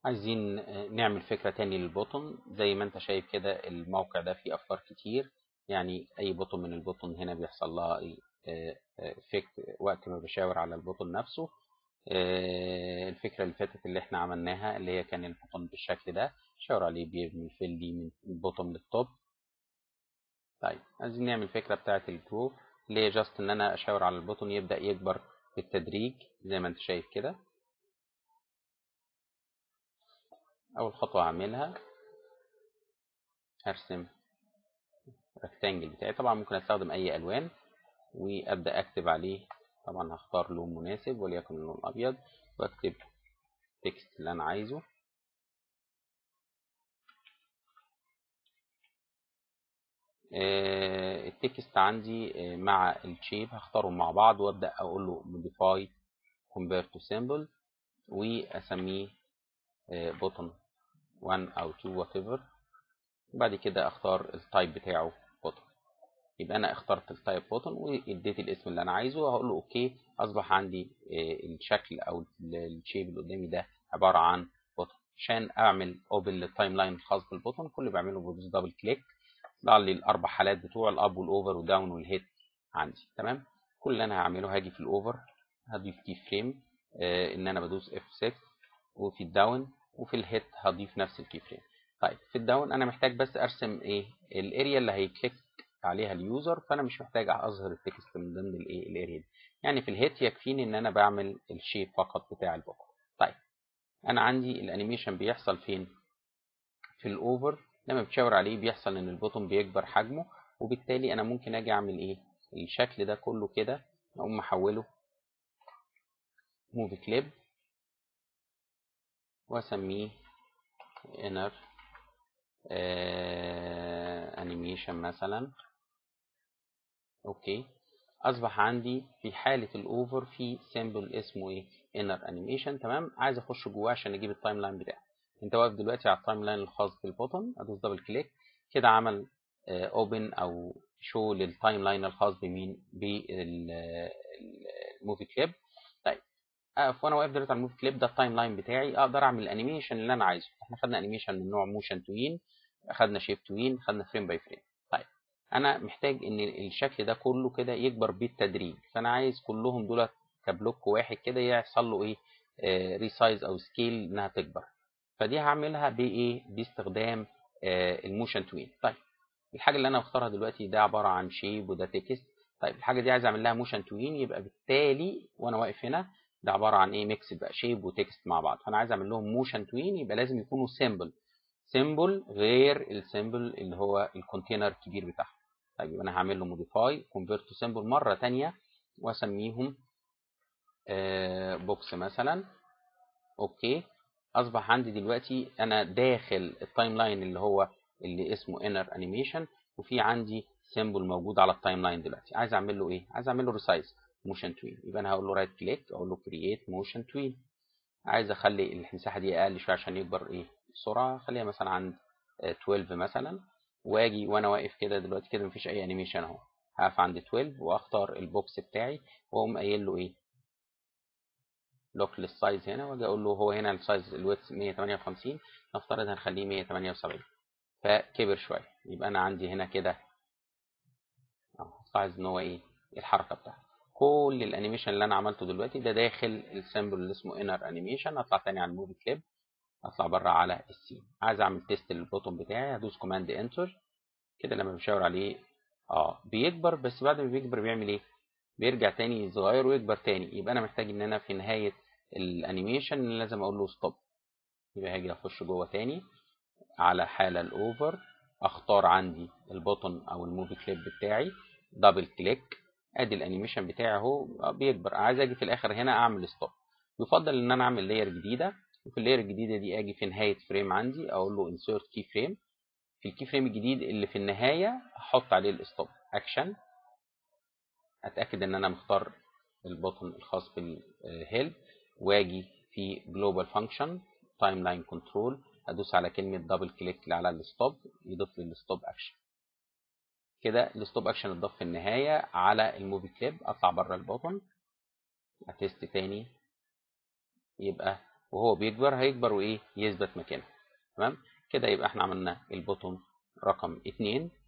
عايزين نعمل فكرة تاني للبوتون زي ما انت شايف كده الموقع ده فيه افكار كتير يعني اي بوتون من البوتون هنا بيحصل لها فك وقت ما بشاور على البوتون نفسه الفكرة اللي فاتت اللي احنا عملناها اللي هي كان البوتون بالشكل ده شاور عليه بيرمي الفيل دي من البوتون للتوب طيب عايزين نعمل فكرة بتاعة الجرو اللي هي جاست ان انا اشاور على البوتون يبدأ يكبر بالتدريج زي ما انت شايف كده اول خطوة هعملها هرسم ريكتانجل بتاعي طبعا ممكن استخدم اي الوان وابدا اكتب عليه طبعا هختار لون مناسب وليكن اللون الابيض واكتب التكست اللي انا عايزه التكست عندي مع الشيب هختارهم مع بعض وابدا اقول له modify convert to symbol واسميه بوتون 1 او 2 whatever وبعد كده اختار التايب بتاعه بوتون يبقى انا اخترت التايب بوتون واديت الاسم اللي انا عايزه وهقول له اوكي اصبح عندي الشكل او الشيب اللي قدامي ده عباره عن بوتون عشان اعمل اوبن للتايم لاين الخاص بالبوتون كل اللي بعمله بدوس دبل كليك يطلع لي الاربع حالات بتوع الاب والاوفر والداون والهيت عندي تمام كل اللي انا هعمله هاجي في الاوفر هضيف كي فريم آه ان انا بدوس اف 6 وفي الداون وفي الهيت هضيف نفس الكي فريم طيب في الداون انا محتاج بس ارسم ايه الاريا اللي هيكليك عليها اليوزر فانا مش محتاج اظهر التكست من ضمن الايه الاريا دي يعني في الهيت يكفيني ان انا بعمل الشيب فقط بتاع البوكر طيب انا عندي الانيميشن بيحصل فين في الاوفر لما بتشاور عليه بيحصل ان البوتون بيكبر حجمه وبالتالي انا ممكن اجي اعمل ايه الشكل ده كله كده اقوم محوله موفي كليب واسميه inner انيميشن مثلا اوكي اصبح عندي في حاله الاوفر في سيمبل اسمه ايه inner انيميشن تمام عايز اخش جواه عشان اجيب التايم لاين بتاعي انت واقف دلوقتي على التايم لاين الخاص بالبوتون ادوس دبل كليك كده عمل اوبن او شو للتايم لاين الخاص بمين بالموفي كليب طيب اقف وانا واقف دلوقتي على الموفي كليب ده التايم لاين بتاعي اقدر اعمل الانيميشن اللي انا عايزه احنا خدنا انيميشن من نوع موشن توين خدنا شيب توين خدنا فريم باي فريم طيب انا محتاج ان الشكل ده كله كده يكبر بالتدريج فانا عايز كلهم دول كبلوك واحد كده يحصل له ايه آه ريسايز او سكيل انها تكبر فدي هعملها بايه باستخدام آه الموشن توين طيب الحاجه اللي انا هختارها دلوقتي ده عباره عن شيب وده تكست طيب الحاجه دي عايز اعمل لها موشن توين يبقى بالتالي وانا واقف هنا ده عباره عن ايه ميكس بقى شيب وتكست مع بعض فانا عايز اعمل لهم موشن توين يبقى لازم يكونوا سيمبل سيمبل غير السيمبل اللي هو الكونتينر الكبير بتاعهم طيب يبقى انا هعمل له موديفاي كونفيرت تو سيمبل مره ثانيه واسميهم آه بوكس مثلا اوكي اصبح عندي دلوقتي انا داخل التايم لاين اللي هو اللي اسمه انر انيميشن وفي عندي سيمبل موجود على التايم لاين دلوقتي عايز اعمل له ايه عايز اعمل له ريسايز موشن توين يبقى انا هقول له رايت كليك اقول له كرييت موشن توين عايز اخلي المساحه دي اقل شويه عشان يكبر ايه بسرعه خليها مثلا عند 12 مثلا واجي وانا واقف كده دلوقتي كده مفيش اي انيميشن اهو هقف عند 12 واختار البوكس بتاعي واقوم قايل له ايه لوك للسايز هنا واجي اقول له هو هنا السايز الويتس 158 نفترض هنخليه 178 فكبر شويه يبقى انا عندي هنا كده اهو سايز ان هو ايه الحركه بتاعته كل الانيميشن اللي انا عملته دلوقتي ده داخل السيمبل اللي اسمه انر انيميشن اطلع تاني على الموفي كليب اطلع بره على السين عايز اعمل تيست للبوتون بتاعي هدوس كوماند انتر كده لما بشاور عليه اه بيكبر بس بعد ما بيكبر بيعمل ايه بيرجع تاني صغير ويكبر تاني يبقى انا محتاج ان انا في نهايه الانيميشن لازم اقول له ستوب يبقى هاجي اخش جوه تاني على حاله الاوفر اختار عندي البوتون او الموفي كليب بتاعي دبل كليك ادي الانيميشن بتاعي اهو بيكبر عايز اجي في الاخر هنا اعمل ستوب يفضل ان انا اعمل لاير جديده وفي اللاير الجديده دي اجي في نهايه فريم عندي اقول له insert key frame في الكي فريم الجديد اللي في النهايه احط عليه الستوب اكشن اتاكد ان انا مختار البوتن الخاص بالهيلب واجي في جلوبال فانكشن تايم لاين كنترول ادوس على كلمه دبل كليك على الستوب يضيف لي الستوب اكشن كده الستوب اكشن اتضاف في النهايه على الموفي كليب اطلع بره البوتن اتست تاني يبقى وهو بيكبر هيكبر وايه يثبت مكانه تمام كده يبقى احنا عملنا البوتوم رقم اتنين